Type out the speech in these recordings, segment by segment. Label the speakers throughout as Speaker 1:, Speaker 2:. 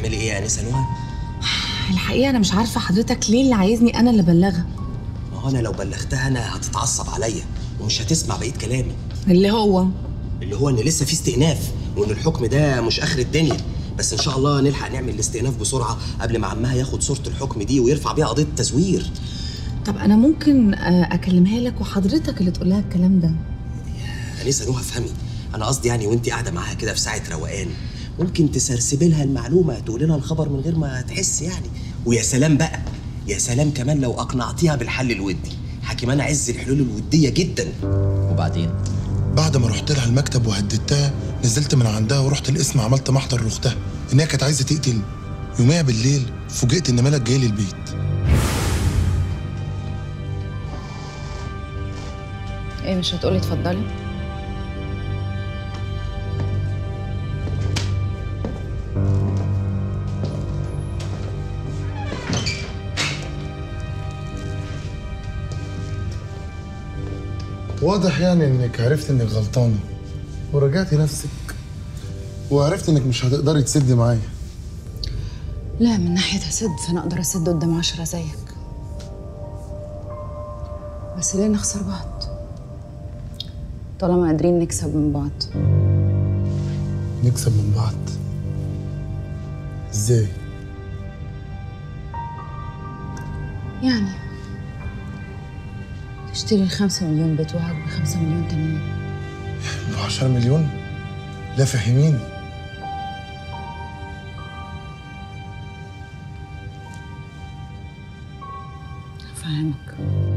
Speaker 1: تعملي ايه يا انسه نهى
Speaker 2: الحقيقه انا مش عارفه حضرتك ليه اللي عايزني انا اللي ابلغها
Speaker 1: ما هو انا لو بلغتها انا هتتعصب عليا ومش هتسمع بقيه كلامي
Speaker 2: اللي هو
Speaker 1: اللي هو ان لسه في استئناف وان الحكم ده مش اخر الدنيا بس ان شاء الله نلحق نعمل الاستئناف بسرعه قبل ما عمها ياخد صوره الحكم دي ويرفع بيها قضيه تزوير
Speaker 2: طب انا ممكن آه، اكلمها لك وحضرتك اللي تقول لها الكلام ده
Speaker 1: انسه نهى افهمي انا قصدي يعني وانت قاعده معاها كده في ساعه روقان ممكن تسرسبي لها المعلومه تقولي لها الخبر من غير ما تحس يعني ويا سلام بقى يا سلام كمان لو اقنعتيها بالحل الودي حكيمان عز الحلول الوديه جدا
Speaker 3: وبعدين
Speaker 4: بعد ما رحت لها المكتب وهددتها نزلت من عندها ورحت القسم عملت محضر لاختها ان هي كانت عايزه تقتلني يوميها بالليل فوجئت ان ملك جاي لي البيت
Speaker 2: ايه مش هتقولي اتفضلي
Speaker 4: واضح يعني انك عرفت انك غلطانه ورجعتي نفسك وعرفت انك مش هتقدري تسدي معايا
Speaker 2: لا من ناحيه هسد فانا اقدر اسد قدام عشرة زيك بس ليه نخسر بعض طالما قادرين نكسب من بعض
Speaker 4: نكسب من بعض ازاي
Speaker 2: يعني تشتري الخمسة مليون بتوعك بخمسة مليون تانيين
Speaker 4: ب 10 مليون لا فهميني
Speaker 2: هفهمك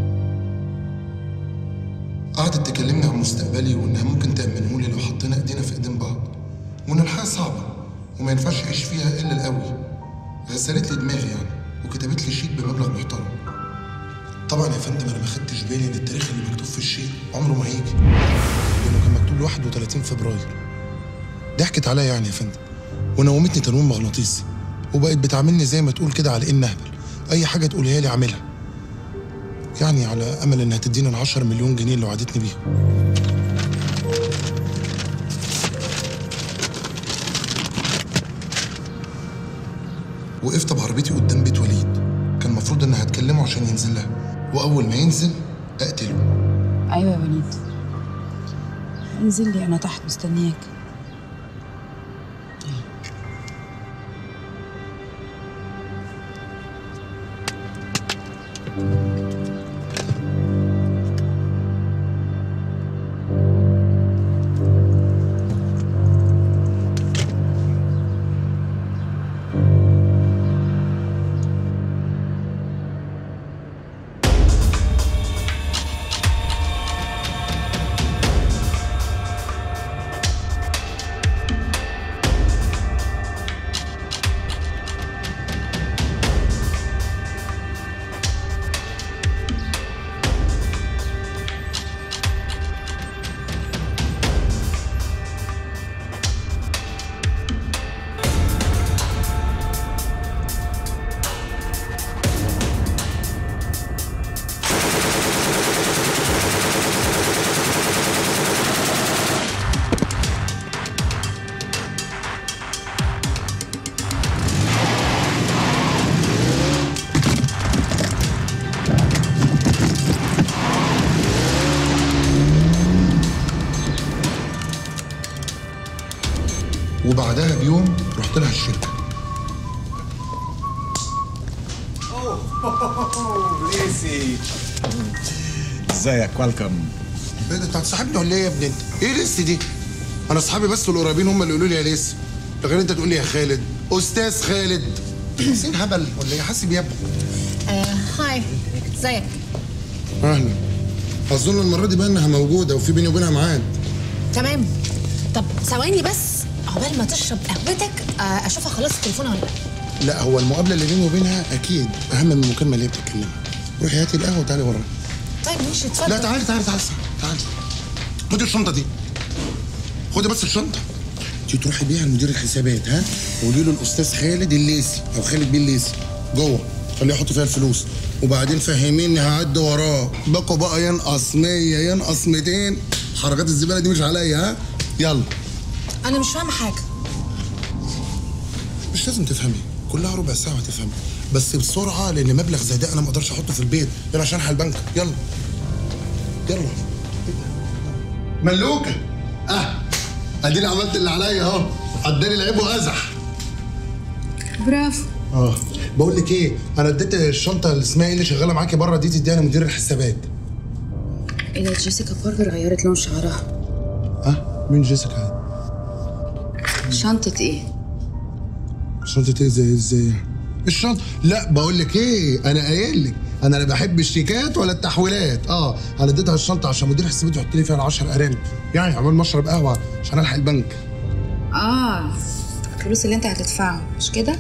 Speaker 4: قعدت تكلمني عن مستقبلي وانها ممكن تأمنه لي لو حطينا ايدينا في ايدين بعض وان الحياه صعبه وما ينفعش اعيش فيها الا القوي غسلت لي دماغي يعني وكتبت لي شيك بمبلغ محترم طبعا يا فندم انا ما خدتش بالي ان التاريخ اللي مكتوب في الشيك عمره ما هيجي لانه كان مكتوب له 31 فبراير ضحكت عليا يعني يا فندم ونومتني تنويم مغناطيسي وبقت بتعاملني زي ما تقول كده على ان اهبل اي حاجه تقولها لي اعملها يعني على امل انها تديني ال 10 مليون جنيه اللي وعدتني بيهم وقفت بعربيتي قدام بيت وليد كان المفروض انها هتكلمه عشان ينزل لها واول ما ينزل اقتله
Speaker 2: ايوه يا وليد انزل لي انا تحت مستنياك
Speaker 4: وبعدها بيوم رحت لها الشركه
Speaker 5: ليسي ازيك ويلكم
Speaker 4: ايه ده انت هتصاحبني ولا ايه يا ابني انت؟ ايه لسه دي؟ انا اصحابي بس القريبين هم اللي يقولوا لي يا لسه غير انت تقول لي يا خالد استاذ خالد حسين هبل ولا ايه حاسب يا ابني
Speaker 6: آه هاي ازيك
Speaker 4: اهلا اظن المره دي بقى انها موجوده وفي بيني وبينها ميعاد
Speaker 6: تمام طب ثواني بس عقبال ما تشرب قهوتك آه اشوفها خلاص التليفون ولا لا
Speaker 4: لا هو المقابله اللي بيني وبينها اكيد اهم من المكالمه اللي هي بتتكلمها روحي هاتي القهوه وتعالي ورايا
Speaker 6: طيب ماشي اتفضل
Speaker 4: لا تعالي تعالي تعالي تعالي خدي الشنطه دي خدي بس الشنطه انت تروحي بيها لمدير الحسابات ها وقولي له الاستاذ خالد الليسي او خالد بيه الليسي جوه خليه يحط فيها الفلوس وبعدين فهميني هعدي وراه بقوا بقى ينقص 100 ينقص 200 حركات الزباله دي مش عليا ها يلا
Speaker 6: انا مش فاهمه حاجه
Speaker 4: مش مش لازم تفهمي كلها ربع ساعه وهتفهمي بس بسرعه لان مبلغ زي ده انا ما اقدرش احطه في البيت يلا عشان الحق البنك يلا يلا ملوكه اه اديني عملت اللي عليا اهو عداني العيب وازح
Speaker 2: برافو
Speaker 4: اه بقول لك ايه انا اديت الشنطه اللي اسمها ايه اللي شغاله معاكي بره دي تديها لمدير الحسابات
Speaker 2: ايه ده جيسيكا باركر غيرت لون شعرها
Speaker 4: اه مين جيسيكا
Speaker 2: شنطة ايه؟
Speaker 4: شنطه ايه زي ازاي الشنطه لا بقول لك ايه انا قايل لك انا لا بحب الشيكات ولا التحويلات اه انا اديتها الشنطه عشان مدير الحسابات يحط لي فيها 10 ارانب يعني عمال ما اشرب قهوه عشان الحق البنك
Speaker 2: اه الفلوس اللي انت هتدفعهم مش كده؟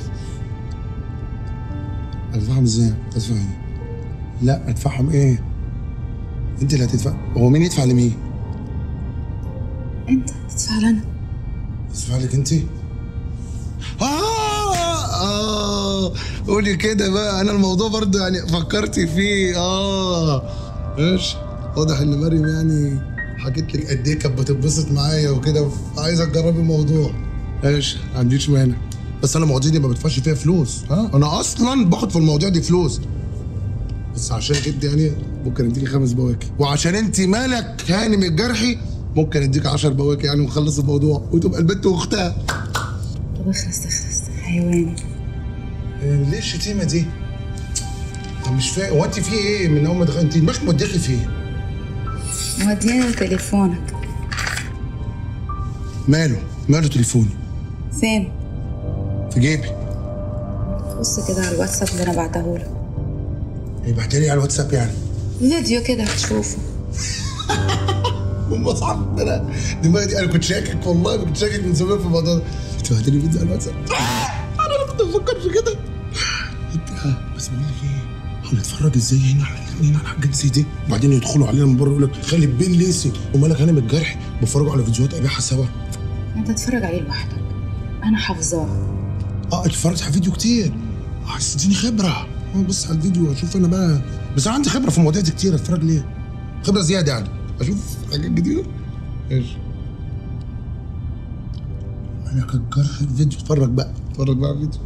Speaker 4: ادفعهم ازاي؟ ادفعهم ايه؟ لا ادفعهم ايه؟ انت اللي هتدفع هو مين يدفع لمين؟
Speaker 2: انت هتدفع لنا
Speaker 4: ادفع لك انت؟ اه اه قولي كده بقى انا الموضوع برضه يعني فكرت فيه اه ايش واضح ان مريم يعني حكيت لك قد ايه كانت بتتبسط معايا وكده عايزه تجربي الموضوع ايش ما عنديش مانع بس انا المواضيع دي ما بدفعش فيها فلوس ها انا اصلا باخد في المواضيع دي فلوس بس عشان كده يعني ممكن اديكي خمس بواكي وعشان انت مالك هانم الجرحي ممكن اديك 10 بواكي يعني ونخلص الموضوع وتبقى البنت واختها
Speaker 2: طب اخلص اخلص حيوان
Speaker 4: إيه، ليه الشتيمه دي؟ طب مش فاهم هو انت في ايه من اول ما دخلت انت دماغك موديكي فين؟
Speaker 2: موديني تليفونك
Speaker 4: ماله؟ ماله تليفوني؟
Speaker 2: فين؟
Speaker 4: في جيبي
Speaker 2: بص كده على الواتساب اللي انا بعتهولك
Speaker 4: ايه بعتلي على الواتساب يعني
Speaker 2: فيديو كده هتشوفه
Speaker 4: هم اصحاب انا دماغي دي انا كنت شاكك والله كنت شاكك من زمان في الموضوع ده انت بعتلي فيديو على الواتساب آه، انا كنت بفكر في كده انت آه، بس بقول لك ايه هنتفرج ازاي هنا على الاثنين على حاجات زي دي وبعدين يدخلوا علينا من بره يقول لك خالد بين ليسي ومالك انا من الجرح بيتفرجوا على فيديوهات ابيعها سوا
Speaker 2: انت تتفرج عليه لوحدك انا حافظاه
Speaker 4: اه اتفرجت على فيديو كتير اه عايز تديني خبره اه بص على الفيديو اشوف انا بقى بس انا عندي خبره في المواضيع دي كتير اتفرج ليه خبره زياده يعني اشوف حاجات جديده ايش مالك الجرح الفيديو اتفرج بقى اتفرج بقى على الفيديو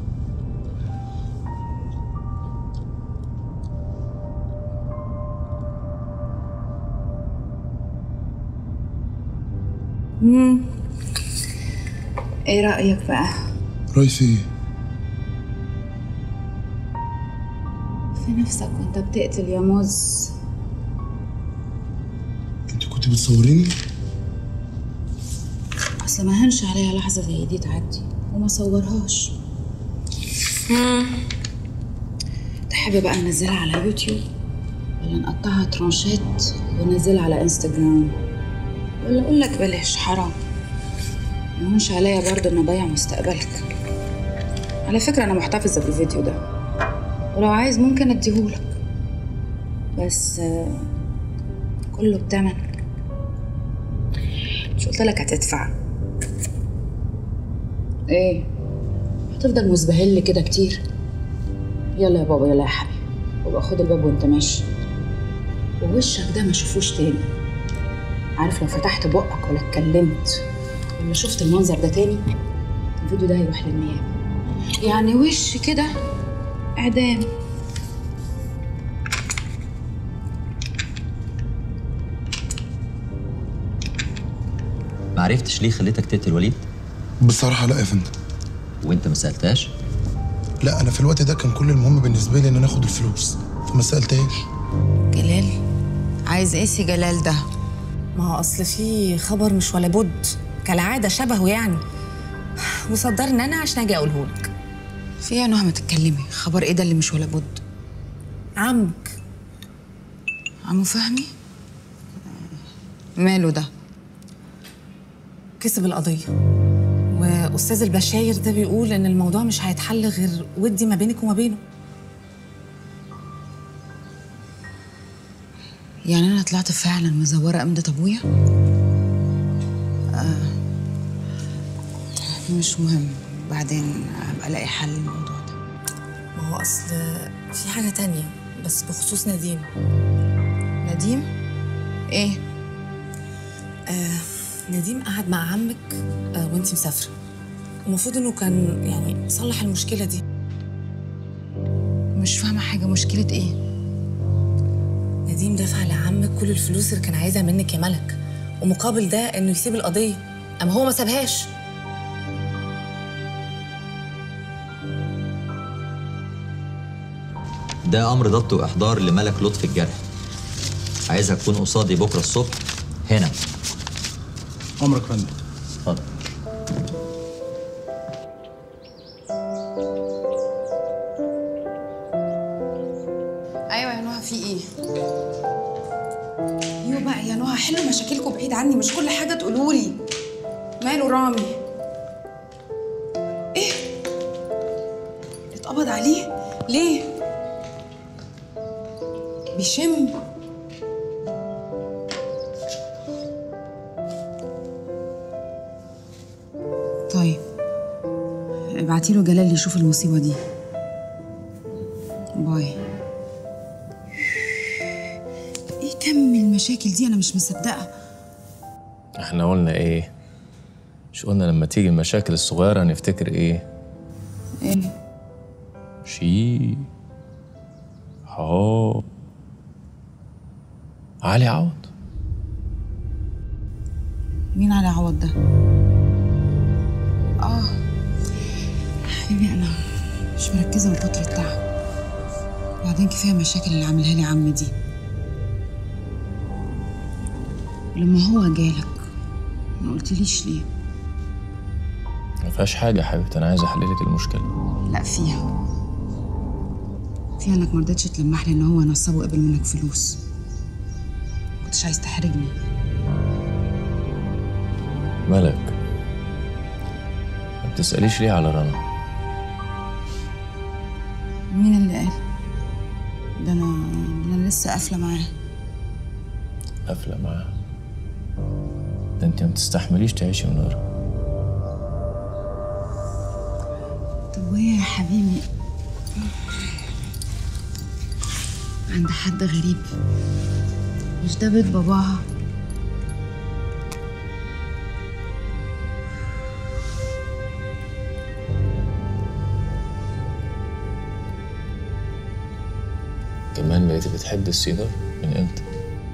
Speaker 2: ايه رأيك بقى؟
Speaker 4: رايح في ايه؟
Speaker 2: في نفسك وانت بتقتل يا موز
Speaker 4: انت كنت بتصوريني؟
Speaker 2: اصل ما هنش عليها لحظة زي دي تعدي وما صورهاش تحب بقى ننزلها على يوتيوب ولا نقطعها ترانشات وننزلها على انستجرام ولا اقول لك بلاش حرام ما هونش عليا برضه ان اضيع مستقبلك على فكرة انا محتفظة بالفيديو ده ولو عايز ممكن اديهولك بس آه، كله بتمن مش قلت لك هتدفع ايه هتفضل مزبهل كده كتير يلا يا بابا يلا يا حبيبي وابقى خد الباب وانت ماشي ووشك ده ما اشوفوش تاني عارف لو فتحت بقك ولا اتكلمت ولا شفت المنظر ده تاني الفيديو ده هيروح للنيابه يعني وش كده اعدام
Speaker 3: ما عرفتش ليه خليتك تقتل وليد
Speaker 4: بصراحه لا يا فندم
Speaker 3: وانت ما سالتهاش
Speaker 4: لا انا في الوقت ده كان كل المهم بالنسبه لي ان انا اخد الفلوس فما سالتهاش
Speaker 6: جلال عايز ايه سي جلال ده
Speaker 7: ما هو اصل في خبر مش ولا بد كالعاده شبهه يعني وصدرني انا عشان اجي اقوله لك
Speaker 2: في ايه يا نهى ما تتكلمي خبر ايه ده اللي مش ولا بد
Speaker 7: عمك
Speaker 2: عمو فهمي ماله ده
Speaker 7: كسب القضيه واستاذ البشاير ده بيقول ان الموضوع مش هيتحل غير ودي ما بينك وما بينه
Speaker 2: يعني انا طلعت فعلا مزوره امضه ابويا آه مش مهم بعدين هبقى الاقي حل للموضوع ده
Speaker 7: ما هو اصل في حاجه تانية بس بخصوص نديم
Speaker 2: نديم ايه
Speaker 7: نديم قعد مع عمك آه، وانتي مسافره المفروض انه كان يعني صلح المشكله دي
Speaker 2: مش فاهمه حاجه مشكله ايه
Speaker 7: نديم دفع لعمك كل الفلوس اللي كان عايزها منك يا ملك ومقابل ده انه يسيب القضيه اما هو ما سابهاش
Speaker 3: ده امر ضبط واحضار لملك لطفي الجرح عايزها تكون قصادي بكره الصبح هنا
Speaker 5: عمرك فندم
Speaker 3: اتفضل
Speaker 2: ايوه يا نهى في ايه ايوه بقى يا نهى حلوا مشاكلكم بعيد عني مش كل حاجه تقولوا لي ماله رامي ايه اتقبض عليه ليه بيشم طيب ابعتي له جلال يشوف المصيبه دي باي ايه كم المشاكل دي انا مش مصدقه
Speaker 8: احنا قلنا ايه مش قلنا لما تيجي المشاكل الصغيرة نفتكر ايه
Speaker 2: ايه
Speaker 8: شي هو علي عوض
Speaker 2: مين علي عوض ده اه حبيبي انا مش مركزه من كتر التعب وبعدين كفايه المشاكل اللي عاملها لي عمي دي لما هو جالك ما قلتليش ليه
Speaker 8: ما فيهاش حاجة يا حبيبتي أنا عايز أحللك المشكلة
Speaker 2: لا فيها فيها انك مرضتش تلمح لي ان هو نصاب وقبل منك فلوس كنتش عايز تحرجني
Speaker 8: ملك ما بتسأليش ليه على رنا
Speaker 2: مين اللي قال ده انا ده انا لسه قافله معاه
Speaker 8: قافلة معاها ده انت ما بتستحمليش تعيشي من ورا
Speaker 2: طب وهي يا حبيبي عند حد غريب مش ده بيت باباها
Speaker 8: كمان بقيتي بتحب السيجار من امتى؟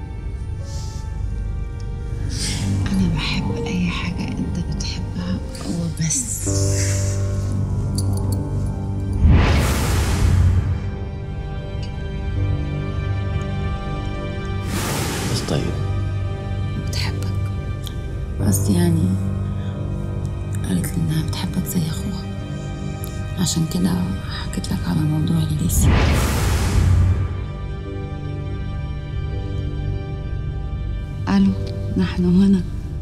Speaker 2: انا بحب اي حاجه انت بتحبها وبس
Speaker 8: بس طيب
Speaker 2: بتحبك قصدي يعني قالت لي انها بتحبك زي اخوها عشان كده حكيت لك على موضوع الليسي الو نحن هنا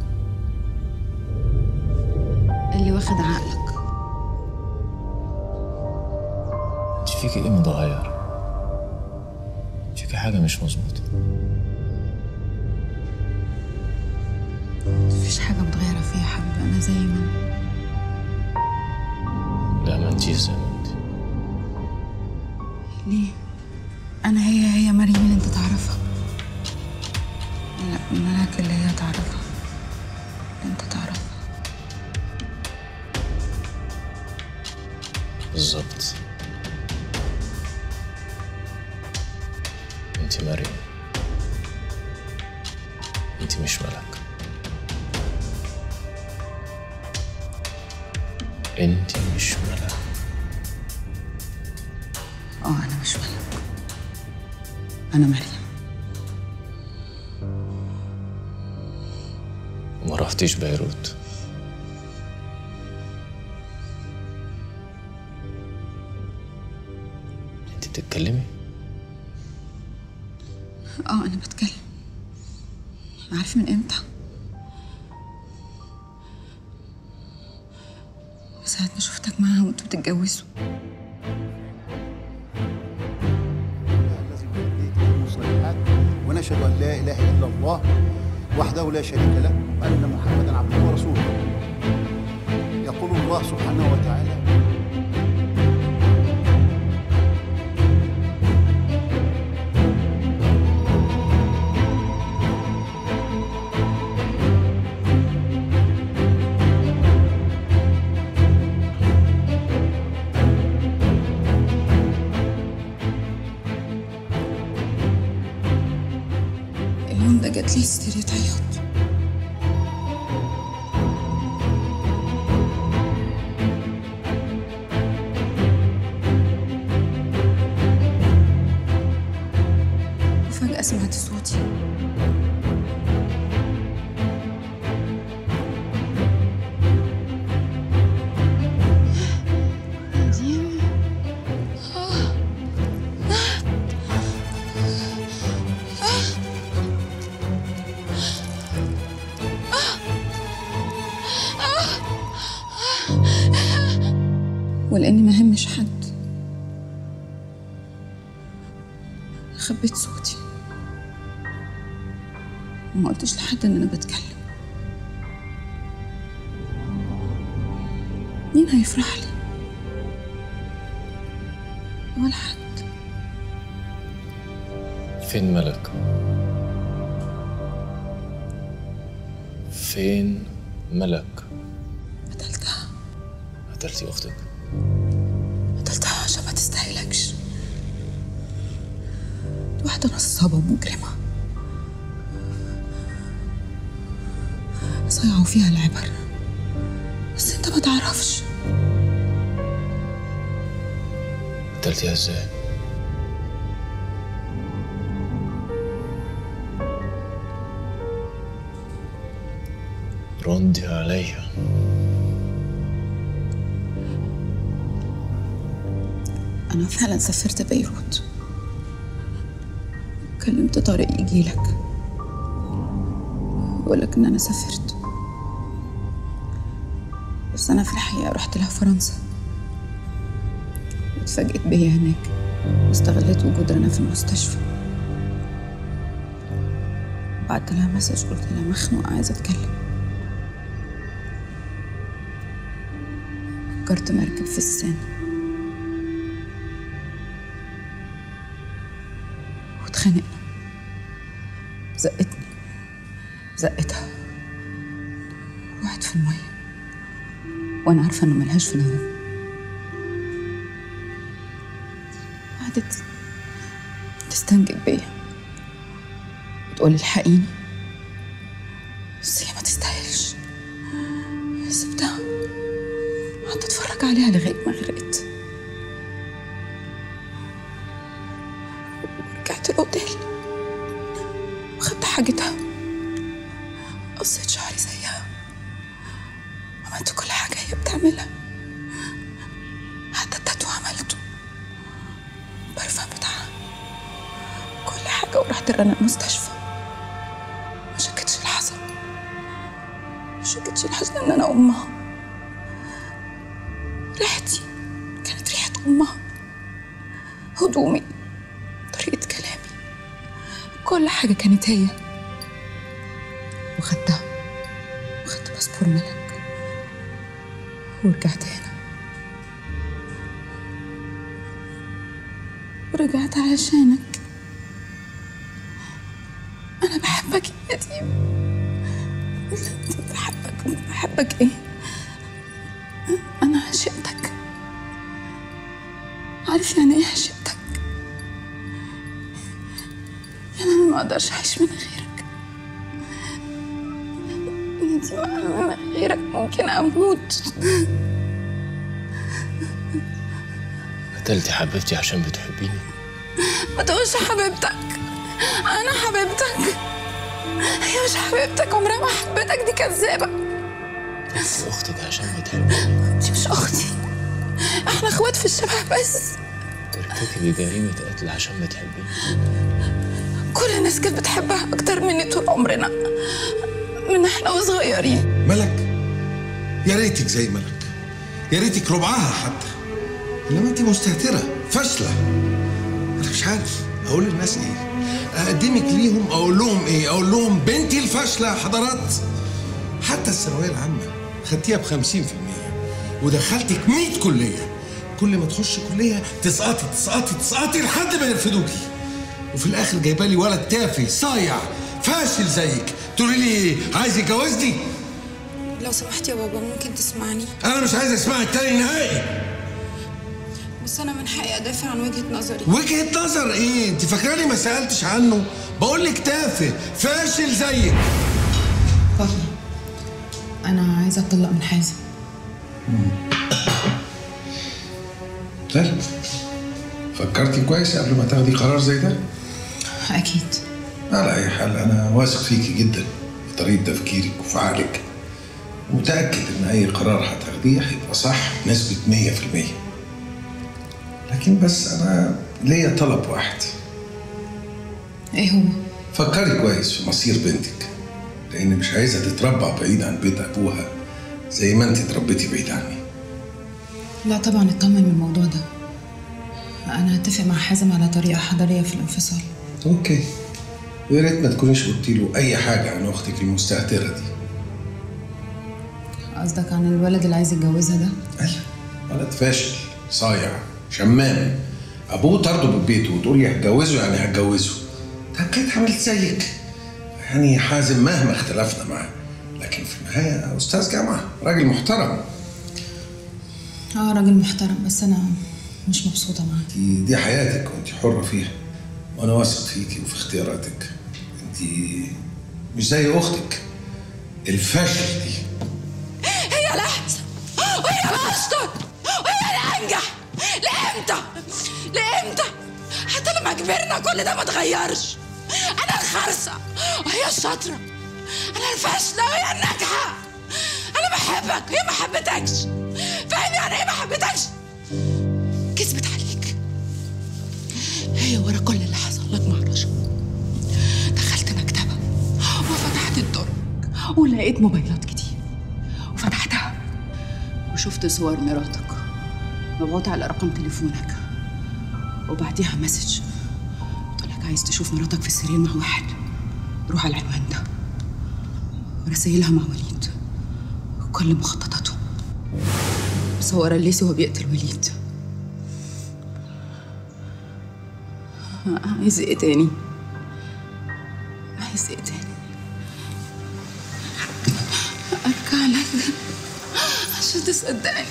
Speaker 2: اللي واخد عقلك
Speaker 8: انت فيكي ايه متغير؟ فيكي حاجة مش مظبوطة
Speaker 2: مفيش حاجه متغيره فيا يا حبيبي انا زي ما انا
Speaker 8: لا ما انتيش زي ما انت
Speaker 2: ليه انا هي هي مريم اللي انت تعرفها لا ملاك اللي هي تعرفها اللي انت تعرفها
Speaker 8: بالظبط انت مريم انت مش ملك انت مش ملك
Speaker 2: اه انا مش ملك انا مريم
Speaker 8: ما رحتيش بيروت انت بتتكلمي
Speaker 2: اه انا بتكلم عارف من امتى من ساعة ما شفتك معاها وانتوا بتتجوزوا
Speaker 9: الذي بيديك المصلحات ونشهد ان لا اله الا الله وحده لا شريك له وان محمدا عبده ورسوله يقول الله سبحانه وتعالى
Speaker 2: واحدة جات لي هستيريا عياط وفجأة سمعت صوتي ديم ولاني ما همش حد خبيت صوتي وما قلتش لحد ان انا بتكلم مين هيفرح لي ولا حد
Speaker 8: فين ملك فين ملك
Speaker 2: قتلتها
Speaker 8: قتلتي اختك
Speaker 2: قتلتها عشان ما تستاهلكش دي واحدة نصابة ومجرمة صيعوا فيها العبر بس انت ما تعرفش
Speaker 8: قتلتيها ازاي ردي عليا
Speaker 2: أنا فعلا سافرت بيروت كلمت طارق يجيلك يقولك إن أنا سافرت بس أنا في الحقيقة رحت لها فرنسا واتفاجئت بيا هناك واستغلت وجود رنا في المستشفى بعت لها مسج قلت لها مخنوقة عايزة أتكلم فكرت مركب في السن واتخانقنا زقتني زقتها وقعت في المية وأنا عارفة إنه ملهاش في العموم قعدت تستنجد بيا وتقولي الحقيني بس هي ما تستاهلش سبتها قعدت اتفرج عليها لغاية ما غرقت رجعت الأوتيل وخدت حاجتها قصيت شعري زيها عملت كل حاجة هي بتعملها حتى التاتو عملته البرفان بتاعها كل حاجة ورحت رنا المستشفى ما شكتش لحظة ما شكتش لحظة إن أنا أمها ريحتي كانت ريحة أمها هدومي طريقة كلامي كل حاجة كانت هي وخدتها وخدت باسبور ملك ورجعت هنا ورجعت علشانك أنا بحبك يا يتيم بحبك بحبك إيه أنا عشقتك عارف يعني إيه عشقتك يعني أنا ما أقدرش أعيش من غيرك أنت أنا من غيرك ممكن أموت
Speaker 8: قتلتي حبيبتي عشان بتحبيني
Speaker 2: ما تقولش حبيبتك أنا حبيبتك هي مش حبيبتك عمرها ما حبيتك دي كذابة
Speaker 8: قتلتي اختك عشان بتحبيني
Speaker 2: دي مش أختي إحنا إخوات في الشبه بس
Speaker 8: ترتكبي جريمة قتل عشان بتحبيني
Speaker 2: كل الناس كانت بتحبها أكتر مني طول عمرنا من إحنا وصغيرين
Speaker 10: ملك يا ريتك زي ملك يا ريتك ربعها حتى انما انت مستهتره فاشله انا مش عارف اقول للناس ايه اقدمك ليهم اقول لهم ايه اقول لهم بنتي الفاشله يا حضرات حتى الثانويه العامه خدتيها ب 50% ودخلتك 100 كليه كل ما تخش كليه تسقطي تسقطي تسقطي لحد ما يرفدوكي وفي الاخر جايبه لي ولد تافه صايع فاشل زيك تقولي لي ايه عايز يتجوزني
Speaker 7: لو سمحت يا بابا ممكن تسمعني
Speaker 10: انا مش عايز اسمعك تاني نهائي
Speaker 2: بس انا من حقي ادافع عن وجهه نظري
Speaker 10: وجهة نظر ايه؟ انت فاكراني ما سألتش عنه؟ بقول لك تافه فاشل زيك
Speaker 2: بابا انا عايزه اتطلق من حازم
Speaker 10: طيب فكرتي كويس قبل ما تاخدي قرار زي ده؟
Speaker 2: اكيد
Speaker 10: على أي حال أنا واثق فيكي جدا في طريقة تفكيرك وفي عقلك متأكد إن أي قرار هتاخديه هيبقى صح بنسبة 100% لكن بس أنا ليا طلب واحد
Speaker 2: ايه هو
Speaker 10: فكري كويس في مصير بنتك لأن مش عايزة تتربع بعيد عن بيت أبوها زي ما أنت اتربيتي بعيد عني
Speaker 2: لا طبعا اطمن من الموضوع ده انا هتفق مع حازم على طريقه حضاريه في الانفصال
Speaker 10: أوكي ويا ريت ما تكونيش قلتي له أي حاجة عن أختك المستهترة دي
Speaker 2: قصدك عن الولد اللي عايز يتجوزها ده
Speaker 10: أيوة ولد فاشل صايع شمام ابوه طرده من بيته وتقول لي هتجوزه يعني هتجوزه ده كانت عملت زيك يعني حازم مهما اختلفنا معاه لكن في النهايه استاذ جامعه راجل محترم
Speaker 2: اه راجل محترم بس انا مش مبسوطه معاه
Speaker 10: دي, دي حياتك وانت حره فيها وانا واثق فيكي وفي اختياراتك انت مش زي اختك الفاشل دي
Speaker 11: هي الأحسن وهي الأشطر وهي الأنجح لإمتى؟ لإمتى؟ حتى لما كبرنا كل ده ما اتغيرش أنا الخرسة وهي الشاطرة أنا الفاشلة وهي الناجحة أنا بحبك وهي ما حبتكش فاهم يعني إيه ما حبتكش؟ كذبت عليك هي ورا كل اللي حصل لك مع رشا دخلت مكتبة وفتحت الدرج ولقيت موبايلات كتير وفتحتها وشفت صور مراتك مبعوثة على رقم تليفونك وبعديها مسج قلت لك عايز تشوف مراتك في السرير مع واحد روح على العنوان ده ورسايلها مع وليد وكل مخططاته مصورة الليسي وهو بيقتل وليد عايز ايه تاني؟ عايز ايه تاني؟ ارجع لك عشان تصدقني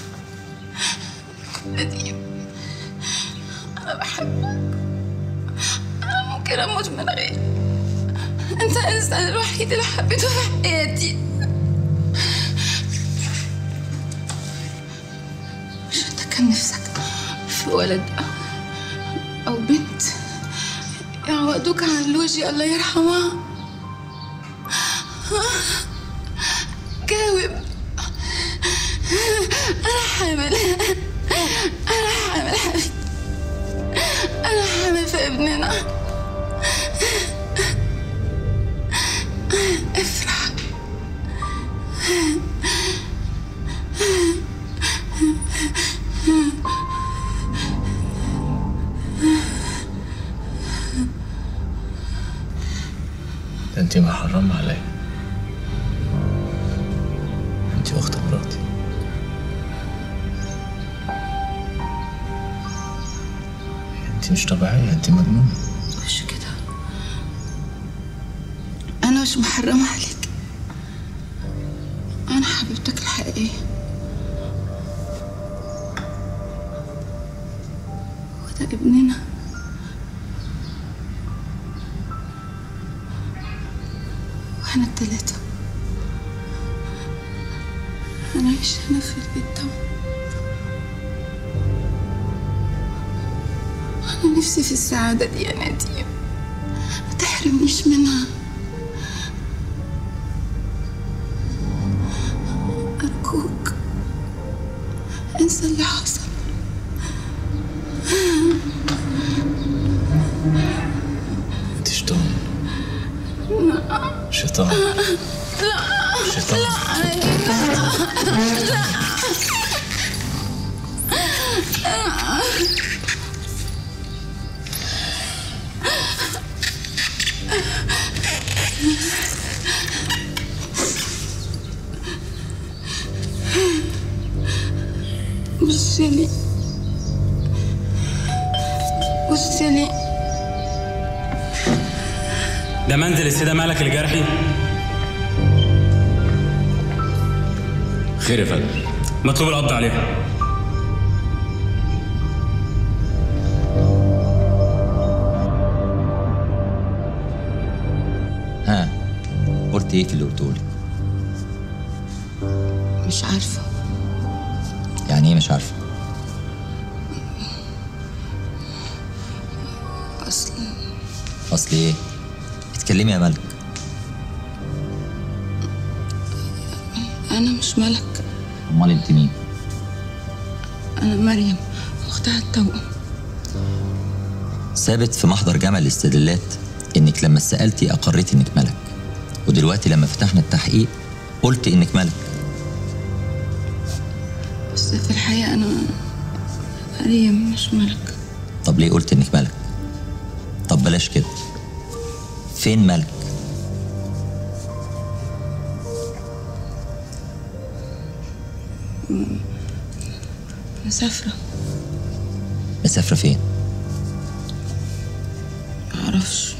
Speaker 11: نديم انا بحبك انا ممكن اموت من غيرك انت الانسان الوحيد اللي حبيته في حياتي مش انت كان نفسك في ولد او بنت يعوضوك عن لوجي الله يرحمها جاوب انا حامل انا حامل حبيبي انا حامل في ابننا افرح
Speaker 8: ده انت محرمة عليا انت اخت مراتي انت مش طبيعية انت مجنونة
Speaker 11: مش كده انا مش محرمة عليك انا حبيبتك الحقيقية وده ابننا واحنا التلاتة هنعيش هنا في البيت ده أنا نفسي في السعادة دي يا نديم ما تحرمنيش منها أرجوك انسى اللي حصل
Speaker 8: انت شيطان شيطان شيطان
Speaker 11: بص لي بص لي
Speaker 12: ده منزل السيدة مالك الجرحي
Speaker 8: خير يا فندم
Speaker 12: مطلوب القبض عليها
Speaker 3: عملت ايه في اللي قلتهولك
Speaker 2: مش عارفة
Speaker 3: يعني ايه مش عارفه
Speaker 2: أصل
Speaker 3: اصل ايه اتكلمي يا ملك
Speaker 2: أنا مش ملك
Speaker 3: امال انت مين
Speaker 2: أنا مريم أختها التوأم
Speaker 3: ثابت في محضر جمع الاستدلالات انك لما سالتي اقريتي انك ملك ودلوقتي لما فتحنا التحقيق قلت انك ملك
Speaker 2: بس في الحقيقة أنا مريم مش ملك
Speaker 3: طب ليه قلت انك ملك طب بلاش كده فين ملك
Speaker 2: م- مسافرة
Speaker 3: مسافره فين
Speaker 2: معرفش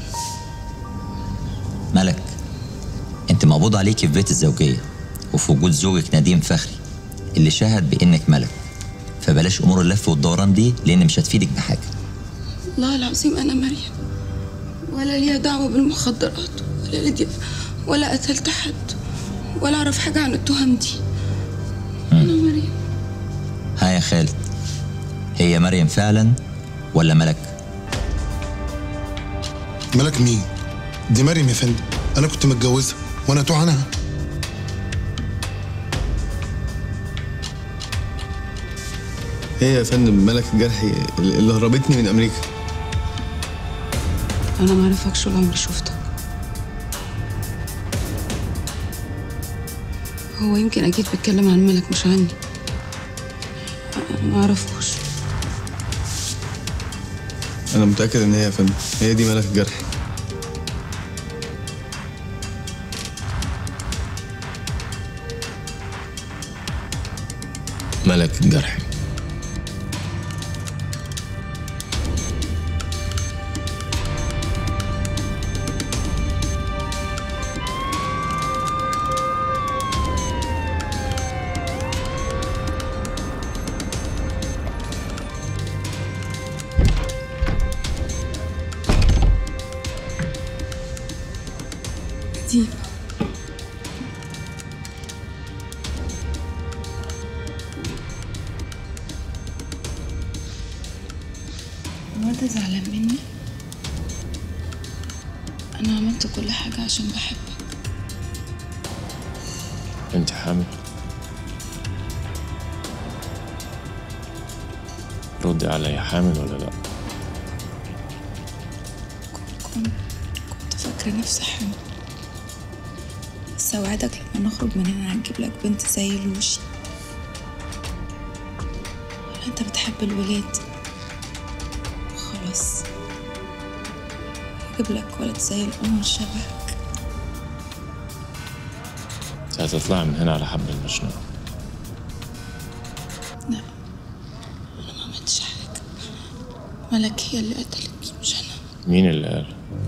Speaker 3: ملك انت مقبوض عليكي في بيت الزوجيه وفي وجود زوجك نديم فخري اللي شهد بانك ملك فبلاش امور اللف والدوران دي لان مش هتفيدك بحاجه
Speaker 2: والله العظيم أنا مريم ولا ليا دعوة بالمخدرات ولا لدي ولا قتلت حد ولا أعرف حاجة عن التهم دي أنا مريم
Speaker 3: ها يا خالد هي مريم فعلا ولا ملك
Speaker 4: ملك مين؟ دي مريم يا فندم انا كنت متجوزها وانا اتوه عنها
Speaker 5: هي يا فندم ملك الجرحي اللي هربتني من امريكا
Speaker 2: أنا ما أعرفكش ولا عمري شفتك هو يمكن أكيد بيتكلم عن ملك مش عني أنا ما أعرفوش
Speaker 5: انا متاكد ان هي يا فندم هي دي ملك الجرحي
Speaker 8: ملك الجرحي
Speaker 2: دي هو انت زعلان مني انا عملت كل حاجة عشان بحبك
Speaker 8: انت حامل ردي عليا حامل ولا لا
Speaker 2: كنت كنت فاكرة نفسي حامل بس اوعدك لما نخرج من هنا هنجيب لك بنت زي لوشي ولا انت بتحب الولاد خلاص هجيب لك ولد زي القمر شبهك
Speaker 8: انت هتطلعي من هنا على حبل المشنقة
Speaker 2: لا انا ما عملتش حاجة ملك هي اللي قتلت مش انا
Speaker 8: مين اللي قال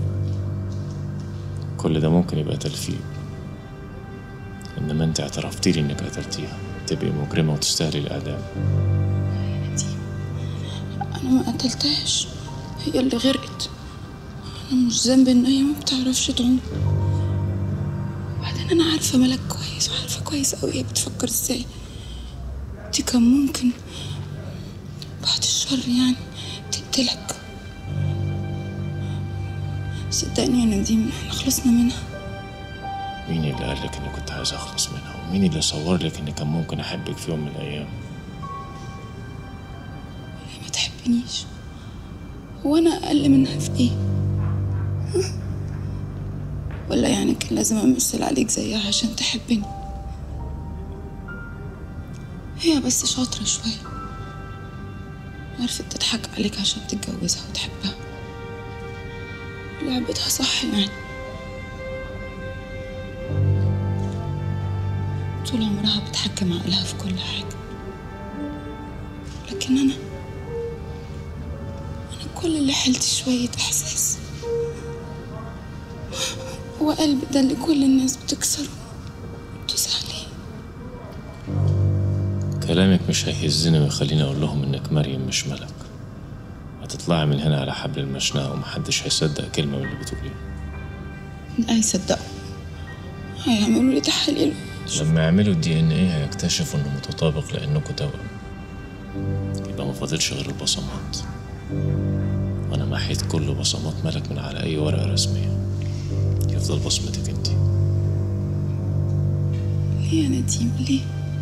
Speaker 8: كل ده ممكن يبقى تلفيق انما انت اعترفتي لي انك قتلتيها تبقي مجرمة وتستاهلي الاعدام
Speaker 2: انا ما قتلتهاش هي اللي غرقت انا مش ذنبي ان هي ما بتعرفش تعوم وبعدين انا عارفه ملك كويس وعارفه كويس قوي هي بتفكر ازاي دي كان ممكن بعد الشر يعني تقتلك صدقني يا نديم احنا خلصنا منها
Speaker 8: مين اللي قال لك اني كنت عايز اخلص منها ومين اللي صور لك اني كان ممكن احبك في يوم من الايام
Speaker 2: هي ما تحبنيش هو انا اقل منها في ايه ها؟ ولا يعني كان لازم امثل عليك زيها عشان تحبني هي بس شاطرة شوية عرفت تضحك عليك عشان تتجوزها وتحبها لعبتها صح يعني طول عمرها بتحكم عقلها في كل حاجة لكن أنا أنا كل اللي حلت شوية إحساس وقلبي ده اللي كل الناس بتكسره وتدوس عليه
Speaker 8: كلامك مش هيهزني ويخليني اقول لهم انك مريم مش ملك هتطلعي من هنا على حبل المشنقة ومحدش هيصدق كلمة من اللي بتقوليها
Speaker 2: لا يصدقوا
Speaker 11: هيعملوا لي تحاليل
Speaker 8: لما يعملوا الدي ان ايه هيكتشفوا انه متطابق لانكم توأم يبقى ما فاضلش غير البصمات وانا محيت كل بصمات ملك من على اي ورقه رسميه يفضل بصمتك انت
Speaker 11: ليه يا نديم ليه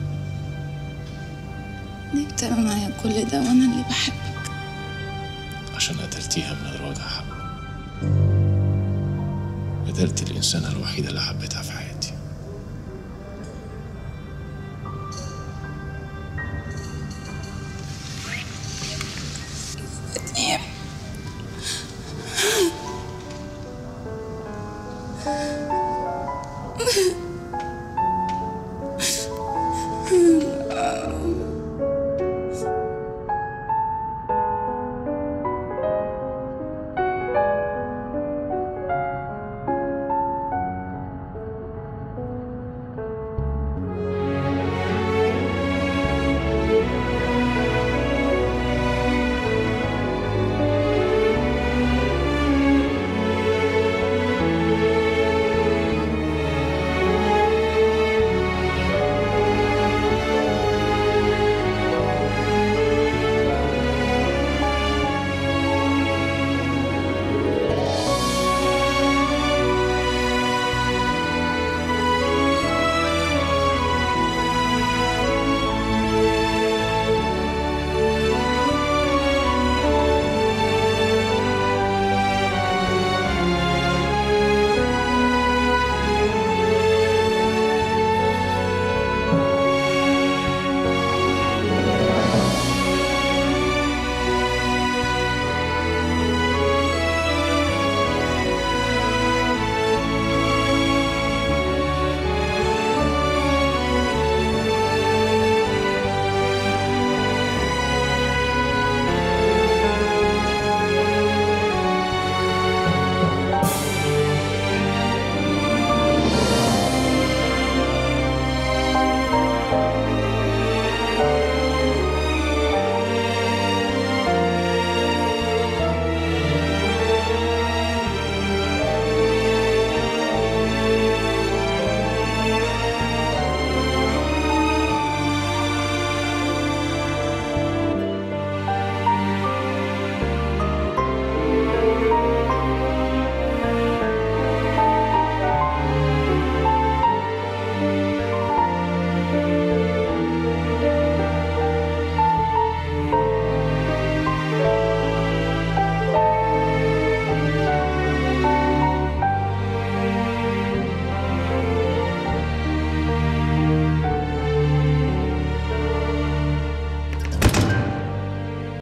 Speaker 11: ليه بتعمل معايا كل ده وانا اللي بحبك
Speaker 8: عشان قتلتيها من غير وجه حق قتلت الإنسانة الوحيدة اللي حبيتها في حياتي